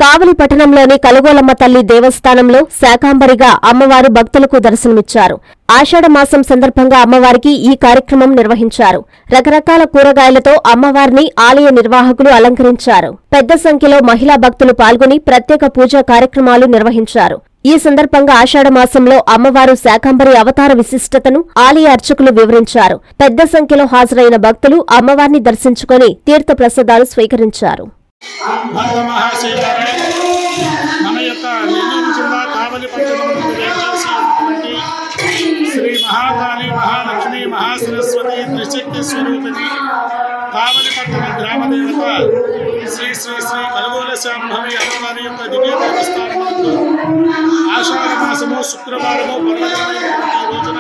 కావలి పట్టణంలోని కలుగోలమ్మ తల్లి దేవస్థానంలో శాకాంబరిగా అమ్మవారు భక్తులకు దర్శనమిచ్చారు ఆషాఢ మాసం సందర్భంగా అమ్మవారికి ఈ కార్యక్రమం నిర్వహించారు రకరకాల కూరగాయలతో అమ్మవారిని ఆలయ నిర్వాహకులు అలంకరించారు పెద్ద సంఖ్యలో మహిళా భక్తులు పాల్గొని ప్రత్యేక పూజా కార్యక్రమాలు నిర్వహించారు ఈ సందర్భంగా ఆషాఢ మాసంలో అమ్మవారు శాకాంబరి అవతార విశిష్టతను ఆలయ అర్చకులు వివరించారు పెద్ద సంఖ్యలో హాజరైన భక్తులు అమ్మవారిని దర్శించుకొని తీర్థ ప్రసాదాలు స్వీకరించారు భర్త మహాశివరాయ మన యొక్క నెల్లూరు జిల్లా కావలి పట్టణంలో వేచేసి ఉన్నటువంటి శ్రీ మహాకాళి మహాలక్ష్మి మహాసరస్వతి త్రిశక్తి స్వరూపిణి కావలి పట్టణ గ్రామ దేవత శ్రీ శ్రీ శ్రీ కలుగోల శాంభవి అమ్మవారి యొక్క దివ్య దేవస్థానములకు ఆషాఢ మాసము శుక్రవారము పర్వతమైనటువంటి ఈ రోజున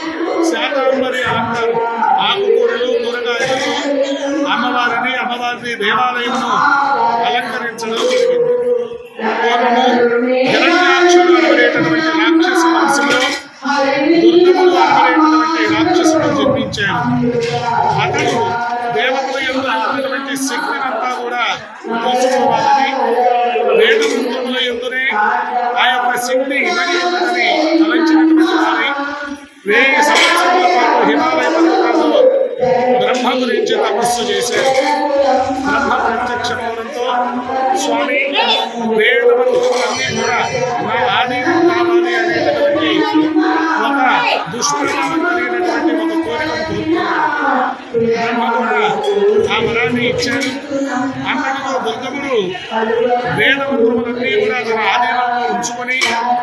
శాకాంబరి అలంకారం ఆకుకూరలు కూరగాయలతో అమ్మవారిని అమ్మవారిని దేవాలయమును అలంకరించడం జరిగింది పూర్వము హిరణ్యాక్షుడు అనబడేటటువంటి రాక్షస వంశంలో దుర్గముడు అనబడేటటువంటి రాక్షసుడు జన్మించాడు అతడు దేవతల యొక్క ఉన్నటువంటి శక్తినంతా కూడా తెలుసుకోవాలని వేదమంత్రముల ఎందునే ఆ యొక్క శక్తి ఇమడి ఉన్నదని తలంచినటువంటి వారి వేయి సంవత్సరాల పాటు హిమాలయ పర్వతాల్లో బ్రహ్మ గురించి తపస్సు చేశారు బ్రహ్మ ప్రత్యక్షమవడంతో స్వామి వేదమంత్రములన్నీ కూడా నా ఆధీనం కావాలి అనేటటువంటి ఒక దుష్ప్రభావం కలిగినటువంటి ఒక కోరికను కోరుకున్నాడు బ్రహ్మ కూడా ఆ వరాన్ని ఇచ్చాడు అంతటితో దుర్గముడు వేదమంత్రములన్నీ కూడా తన ఆధీనంలో ఉంచుకొని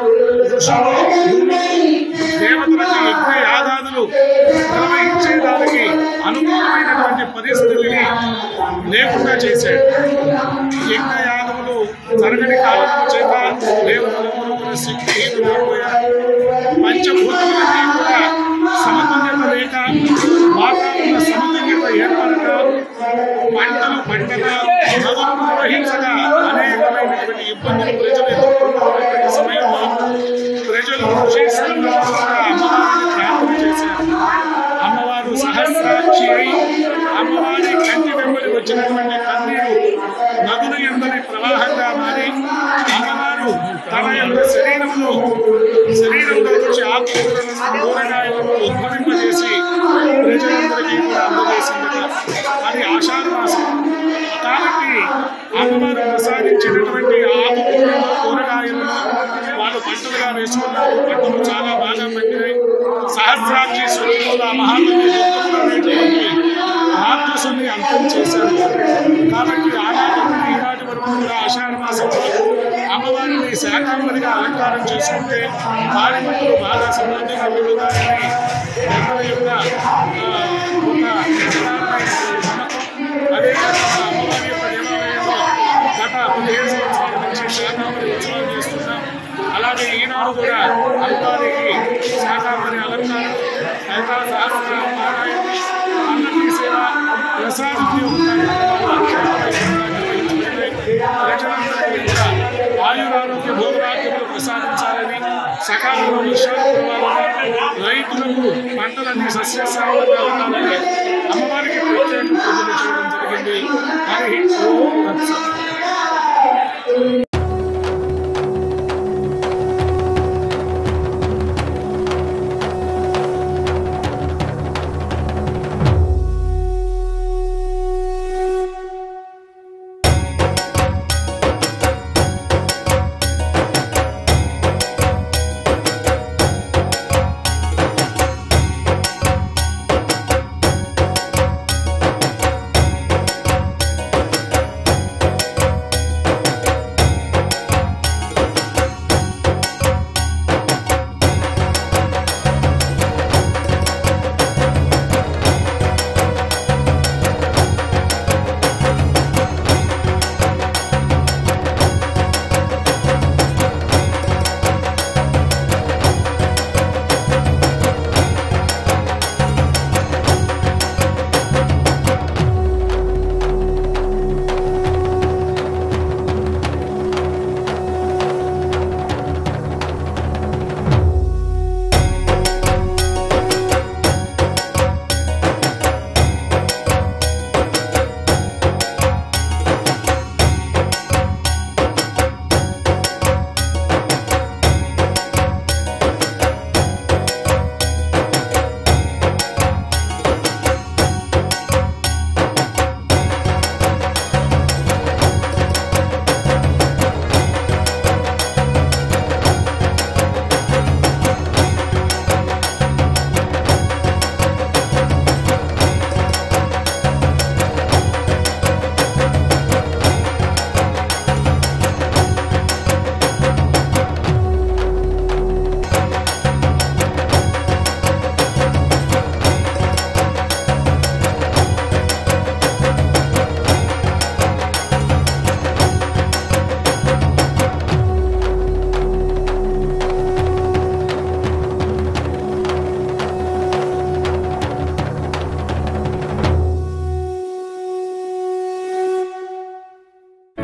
ఋషులు గురువులు, దేవతలకు యజ్ఞ యాగాదులు నిర్వహించేదానికి అనుకూలమైనటువంటి పరిస్థితిని లేకుండా చేశాడు యజ్ఞ యాగములు జరగని కారణం చేత దేవతలు గురువుల శక్తిహీనులైపోయారు పంచభూతములన్నీ కూడా సమతుల్యత లేక వాతావరణ సమతుల్యత ఏర్పడక పంటలు పండక నదులు ప్రవహించక అనేకమైనటువంటి ఇబ్బందులు ప్రజలు ఎదుర్కొన్నటువంటి సమయంలో ప్రజలు కృషిస్తున్న అమ్మవారిని ప్రార్థన చేశారు అమ్మవారు సహస్రాక్షి అయి అమ్మవారి కంటి వెంబడి వచ్చినటువంటి కన్నీరు నదుల ఎందరి ప్రవాహంగా మారి అమ్మవారు తన యొక్క శరీరంలో శరీరంలో నుంచి ఆకుకూరలను కూరగాయలను ఉద్భవింపజేసి ప్రజలందరికీ కూడా అందజేసిందట అది ఆషాఢ మాసం కాబట్టి అమ్మవారు ప్రసాదించినటువంటి ఆకుకూరలు కూరగాయలను వాళ్ళు పంటలుగా వేసుకున్నారు పంటలు చాలా బాగా పండినాయి సహస్రాక్షి స్వరూపులు ఆ మహాత్ముని అనేటువంటి రాక్షసుని అంతం చేశారు కాబట్టి ఆనాటి నుండి ఈనాటి వరకు కూడా ఆషాఢ మాసంలో అమ్మవారిని శాకాంబరిగా అలంకారం చేసుకుంటే వారి మట్టుకు బాగా సమృద్ధిగా పెరుగుతారని పెద్దల యొక్క ఆ, ఒక ప్రధానమైన నమ్మకం అదేవిధంగా అమ్మవారి యొక్క దేవాలయంలో గత పదిహేను సంవత్సరాల నుంచి శాకాంబరి ఉత్సవాలు చేస్తున్నాం అలాగే ఈనాడు కూడా అమ్మవారికి శాకాంబరి అలంకారం లలితా సహస్ర పారాయణ అన్నటి సేవ ప్రసాదం ప్రజలందరికీ కూడా ఆయురారోగ్య భోగరాజ్యములు ప్రసాదించాలని సకాలంలో వర్షాలు కురవాలని రైతులకు పంటలన్నీ సస్యశ్యామలంగా ఉండాలని అమ్మవారికి ప్రత్యేక పూజలు చేయడం జరిగింది హరి ఓం తత్సత్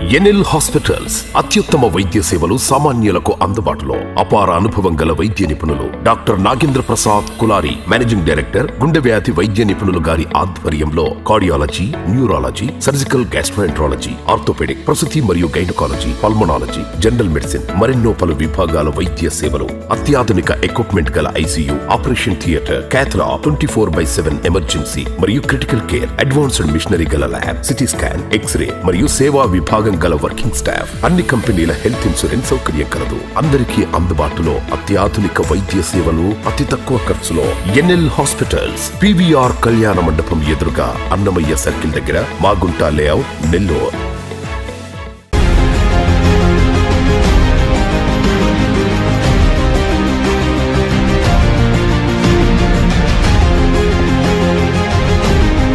ఎన్ఎల్ హాస్పిటల్స్ అత్యుత్తమ వైద్య సేవలు సామాన్యులకు అందుబాటులో అపార అనుభవం గల వైద్య నిపుణులు doctor Nagendra Prasad Kulari managing director గుండె వ్యాధి వైద్య నిపుణులు గారి ఆధ్వర్యంలో cardiology neurology surgical gastroenterology orthopedic ప్రసూతి మరియు గైనకాలజీ పల్మనాలజీ జనరల్ మెడిసిన్ మరెన్నో పలు విభాగాల వైద్య సేవలు అత్యాధునిక ఎక్విప్మెంట్ గల ICU operation theatre cath lab twenty four by seven emergency మరియు క్రిటికల్ కేర్ అడ్వాన్స్డ్ మిషనరీ గల ల్యాబ్ సిటీ స్కాన్ ఎక్స్రే మరియు సేవా విభాగం గల వర్కింగ్ స్టాఫ్ అన్ని కంపెనీల హెల్త్ ఇన్సూరెన్స్ సౌకర్యం కలదు అందరికీ అందుబాటులో అత్యాధునిక వైద్య సేవలు అతి తక్కువ ఖర్చులో ఎన్ఎల్ హాస్పిటల్స్ పివిఆర్ కళ్యాణ మండపం ఎదురుగా అన్నమయ్య సర్కిల్ దగ్గర మాగుంట లేఅవుట్ నెల్లూరు